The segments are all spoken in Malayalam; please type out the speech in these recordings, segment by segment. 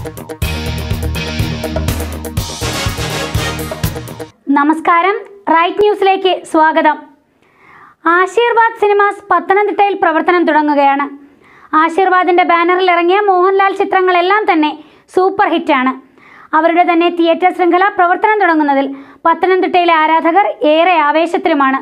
നമസ്കാരം റൈറ്റ് ന്യൂസിലേക്ക് സ്വാഗതം ആശീർവാദ് സിനിമാസ് പത്തനംതിട്ടയിൽ പ്രവർത്തനം തുടങ്ങുകയാണ് ആശീർവാദിൻ്റെ ബാനറിൽ ഇറങ്ങിയ മോഹൻലാൽ ചിത്രങ്ങളെല്ലാം തന്നെ സൂപ്പർ ഹിറ്റാണ് അവരുടെ തന്നെ തിയേറ്റർ ശൃംഖല പ്രവർത്തനം തുടങ്ങുന്നതിൽ പത്തനംതിട്ടയിലെ ആരാധകർ ഏറെ ആവേശത്തിലുമാണ്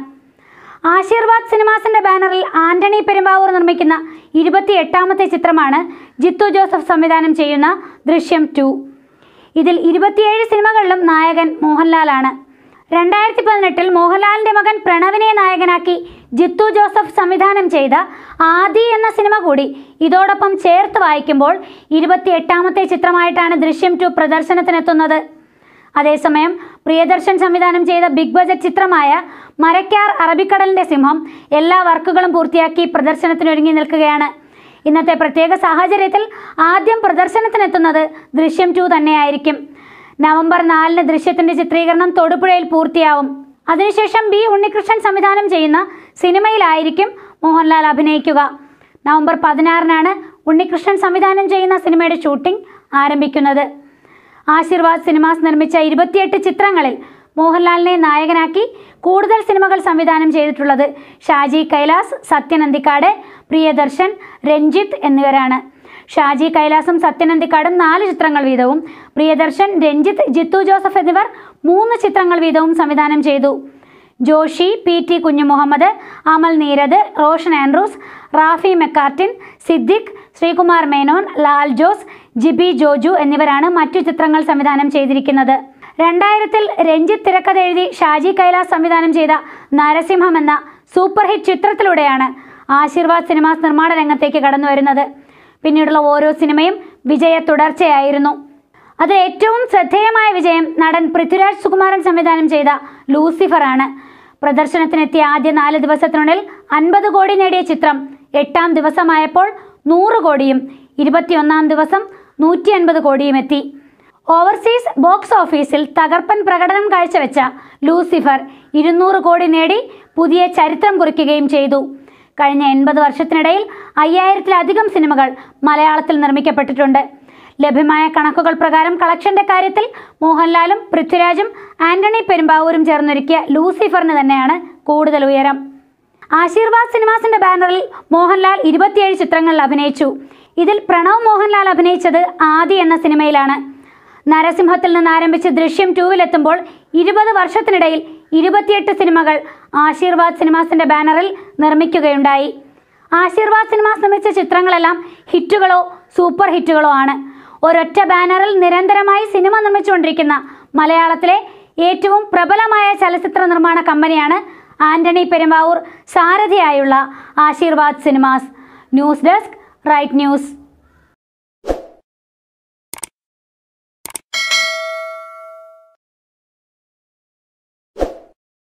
ആശീർവാദ് സിനിമാസിന്റെ ബാനറിൽ ആന്റണി പെരുമ്പാവൂർ നിർമ്മിക്കുന്ന ഇരുപത്തി എട്ടാമത്തെ ചിത്രമാണ് ജിത്തു ജോസഫ് സംവിധാനം ചെയ്യുന്ന ദൃശ്യം ടു ഇതിൽ ഇരുപത്തിയേഴ് സിനിമകളിലും നായകൻ മോഹൻലാലാണ് രണ്ടായിരത്തി പതിനെട്ടിൽ മോഹൻലാലിന്റെ മകൻ പ്രണവിനെ നായകനാക്കി ജിത്തു ജോസഫ് സംവിധാനം ചെയ്ത ആദി എന്ന സിനിമ കൂടി ഇതോടൊപ്പം ചേർത്ത് വായിക്കുമ്പോൾ ഇരുപത്തിയെട്ടാമത്തെ ചിത്രമായിട്ടാണ് ദൃശ്യം ടു പ്രദർശനത്തിനെത്തുന്നത് അതേസമയം പ്രിയദർശൻ സംവിധാനം ചെയ്ത ബിഗ് ബജറ്റ് ചിത്രമായ മരക്കാർ അറബിക്കടലിന്റെ സിംഹം എല്ലാ വർക്കുകളും പൂർത്തിയാക്കി പ്രദർശനത്തിനൊരുങ്ങി നിൽക്കുകയാണ് ഇന്നത്തെ പ്രത്യേക സാഹചര്യത്തിൽ ആദ്യം പ്രദർശനത്തിനെത്തുന്നത് ദൃശ്യം ടു തന്നെയായിരിക്കും നവംബർ നാലിന് ദൃശ്യത്തിന്റെ ചിത്രീകരണം തൊടുപുഴയിൽ പൂർത്തിയാവും അതിനുശേഷം ബി ഉണ്ണികൃഷ്ണൻ സംവിധാനം ചെയ്യുന്ന സിനിമയിലായിരിക്കും മോഹൻലാൽ അഭിനയിക്കുക നവംബർ പതിനാറിനാണ് ഉണ്ണികൃഷ്ണൻ സംവിധാനം ചെയ്യുന്ന സിനിമയുടെ ഷൂട്ടിംഗ് ആരംഭിക്കുന്നത് ആശീർവാദ് സിനിമാസ് നിർമ്മിച്ച ഇരുപത്തിയെട്ട് ചിത്രങ്ങളിൽ മോഹൻലാലിനെ നായകനാക്കി കൂടുതൽ സിനിമകൾ സംവിധാനം ചെയ്തിട്ടുള്ളത് ഷാജി കൈലാസ് സത്യനന്ദിക്കാട് പ്രിയദർശൻ രഞ്ജിത്ത് എന്നിവരാണ് ഷാജി കൈലാസും സത്യനന്ദിക്കാടും നാല് ചിത്രങ്ങൾ വീതവും പ്രിയദർശൻ രഞ്ജിത്ത് ജിത്തു ജോസഫ് എന്നിവർ മൂന്ന് ചിത്രങ്ങൾ വീതവും സംവിധാനം ചെയ്തു ജോഷി പി ടി കുഞ്ഞുമുഹമ്മദ് അമൽ നീരദ് റോഷൻ ആൻഡ്രൂസ് റാഫി മെക്കാർട്ടിൻ സിദ്ദിഖ് ശ്രീകുമാർ മേനോൻ ലാൽ ജോസ് ജിബി ജോജു എന്നിവരാണ് മറ്റു ചിത്രങ്ങൾ സംവിധാനം ചെയ്തിരിക്കുന്നത് രണ്ടായിരത്തിൽ രഞ്ജിത്ത് തിരക്കഥ എഴുതി ഷാജി കൈലാസ് സംവിധാനം ചെയ്ത നരസിംഹം എന്ന സൂപ്പർ ഹിറ്റ് ചിത്രത്തിലൂടെയാണ് ആശീർവാദ് സിനിമാസ് നിർമ്മാണ രംഗത്തേക്ക് കടന്നു വരുന്നത് പിന്നീടുള്ള ഓരോ സിനിമയും വിജയ തുടർച്ചയായിരുന്നു അതിൽ ഏറ്റവും ശ്രദ്ധേയമായ വിജയം നടൻ പൃഥ്വിരാജ് സുകുമാരൻ സംവിധാനം ചെയ്ത ലൂസിഫർ ആണ് പ്രദർശനത്തിനെത്തിയ ആദ്യ നാല് ദിവസത്തിനുള്ളിൽ അൻപത് കോടി നേടിയ ചിത്രം എട്ടാം ദിവസമായപ്പോൾ നൂറ് കോടിയും ഇരുപത്തിയൊന്നാം ദിവസം നൂറ്റി അൻപത് കോടിയും എത്തി ഓവർസീസ് ബോക്സ് ഓഫീസിൽ തകർപ്പൻ പ്രകടനം കാഴ്ചവെച്ച ലൂസിഫർ ഇരുന്നൂറ് കോടി നേടി പുതിയ ചരിത്രം കുറിക്കുകയും ചെയ്തു കഴിഞ്ഞ എൺപത് വർഷത്തിനിടയിൽ അയ്യായിരത്തിലധികം സിനിമകൾ മലയാളത്തിൽ നിർമ്മിക്കപ്പെട്ടിട്ടുണ്ട് ലഭ്യമായ കണക്കുകൾ പ്രകാരം കളക്ഷന്റെ കാര്യത്തിൽ മോഹൻലാലും പൃഥ്വിരാജും ആന്റണി പെരുമ്പാവൂരും ചേർന്നൊരുക്കിയ ലൂസിഫറിന് തന്നെയാണ് കൂടുതൽ ഉയരം ആശീർവാദ് സിനിമാസിന്റെ ബാനറിൽ മോഹൻലാൽ ഇരുപത്തിയേഴ് ചിത്രങ്ങളിൽ അഭിനയിച്ചു ഇതിൽ പ്രണവ് മോഹൻലാൽ അഭിനയിച്ചത് ആദി എന്ന സിനിമയിലാണ് നരസിംഹത്തിൽ നിന്ന് ആരംഭിച്ച് ദൃശ്യം ടൂവിലെത്തുമ്പോൾ ഇരുപത് വർഷത്തിനിടയിൽ ഇരുപത്തിയെട്ട് സിനിമകൾ ആശീർവാദ് സിനിമാസിന്റെ ബാനറിൽ നിർമ്മിക്കുകയുണ്ടായി ആശീർവാദ് സിനിമാസ് നിർമ്മിച്ച ചിത്രങ്ങളെല്ലാം ഹിറ്റുകളോ സൂപ്പർ ഹിറ്റുകളോ ആണ് ഒരൊറ്റ ബാനറിൽ നിരന്തരമായി സിനിമ നിർമ്മിച്ചുകൊണ്ടിരിക്കുന്ന മലയാളത്തിലെ ഏറ്റവും പ്രബലമായ ചലച്ചിത്ര നിർമ്മാണ കമ്പനിയാണ് ആന്റണി പെരുമ്പാവൂർ സാരഥിയായുള്ള Aashirvad cinemas news desk right news